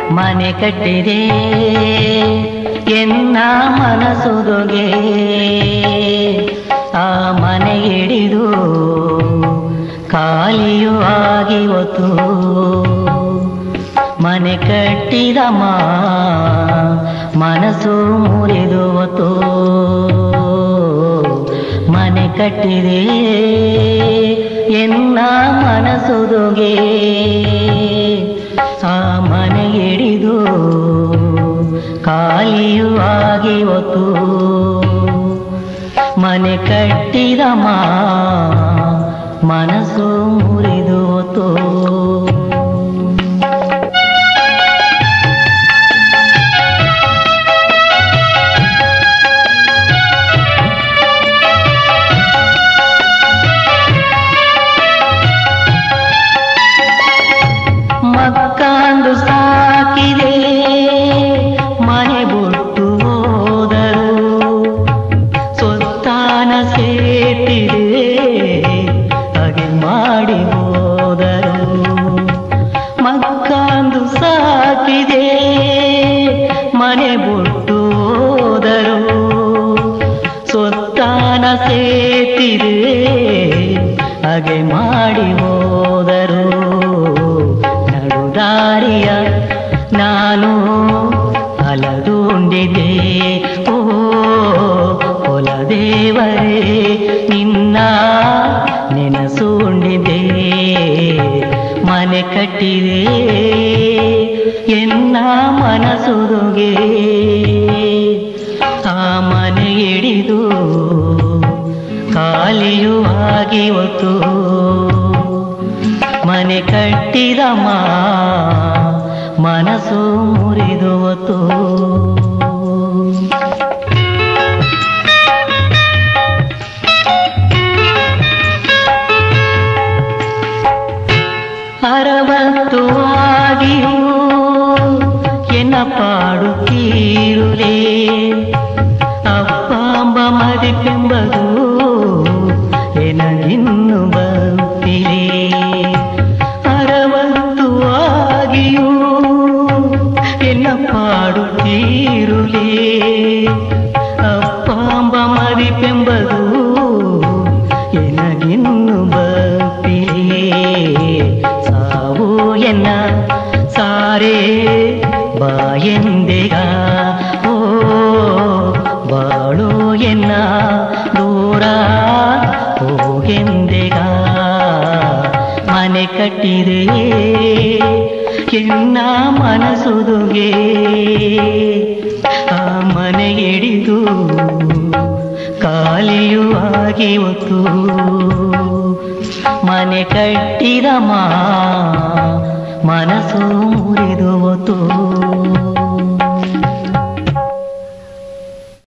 ಮನೆ ಕಟ್ಟಿದೆ ಎನ್ನ ಮನಸುದುಗೆ ಆ ಮನೆ ಹಿಡಿದು ಖಾಲಿಯೂ ಆಗಿ ಹೊತ್ತು ಮನೆ ಕಟ್ಟಿದ ಮಾ ಮನಸ್ಸು ಮುರಿದು ಹೊತ್ತು ಮನೆ ಕಟ್ಟಿದೆ ಎನ್ನ ಮನಸುದುಗೆ ಆ ಮನೆ ಹಿಡಿದು ಖಾಲಿಯೂ ಆಗಿ ಹೊತ್ತು ಮನೆ ಕಟ್ಟಿದ ಮಾ ಮನಸ್ಸು ಮುರಿದು ಹೊತ್ತು ಮಕ್ಕಂದು ಸಾಕಿದೆ ಮನೆ ಬಿಟ್ಟು ಹೋದರು ಸೊತ್ತಾನ ಸೇತಿದೆ ಹಾಗೆ ಮಾಡಿ ಹೋದರು ಮಕ್ಕಂದು ಸಾಕಿದೆ ಮನೆ ಬಿಟ್ಟು ಹೋದರು ಸೊತ್ತಾನ ಸೇತಿದೆ ಹಾಗೆ ಮಾಡಿ ಹೋದರು ನಡುದಾರಿಯ ನಾನು ಅಲದುಂಡಿದೆ ಓ ಹೊಲದೇವರೇ ನಿನ್ನ ನೆನಸುಂಡಿದೆ ಮನೆ ಕಟ್ಟಿದೆ ಎನ್ನ ಮನಸುದುಗೆ ಆ ಮನೆ ಹಿಡಿದು ಖಾಲಿಯೂ ಆಗಿ ಹೊತ್ತು ಮನೆ ಕಟ್ಟಿದ ಮಾ ಮನಸ್ಸು ಮುರಿದು ಹೊತ್ತು ಅರವತ್ತು ಆಗಿಯೂ ಎನ್ನ ಪಾಡುತ್ತೀರುಲೇ ಅಪ್ಪಾಂಬ ಮದಿಪೆಂಬದು ಎನಗಿನ್ನು ಬರುತ್ತಿದೆ ಅರವತ್ತು ಆಗಿಯೂ ಎನ್ನ ಪಾಡುತ್ತೀರುಲೇ ಅಪ್ಪಾಂಬ ಮದಿಪೆಂಬದು ಎನಗಿನ್ನು ಬರುತ್ತಿದೆ ಸಾವು ಎನ್ನ ಸಾರೇ ಬಾಯೆಂದೆಗ ಓ ಬಾಳು ಎನ್ನ ದೂರ ಹೋಗೆಂದೆಗ ಮನೆ ಕಟ್ಟಿದೆ ಎನ್ನ ಮನಸುದುಗೆ ಆ ಮನೆ ಹಿಡಿದು ಖಾಲಿಯೂ ಆಗಿ ಹೊತ್ತು ಮನೆ ಕಟ್ಟಿದ ಮಾ ಮನಸ್ಸು ಮುರಿದು ಹೊತ್ತು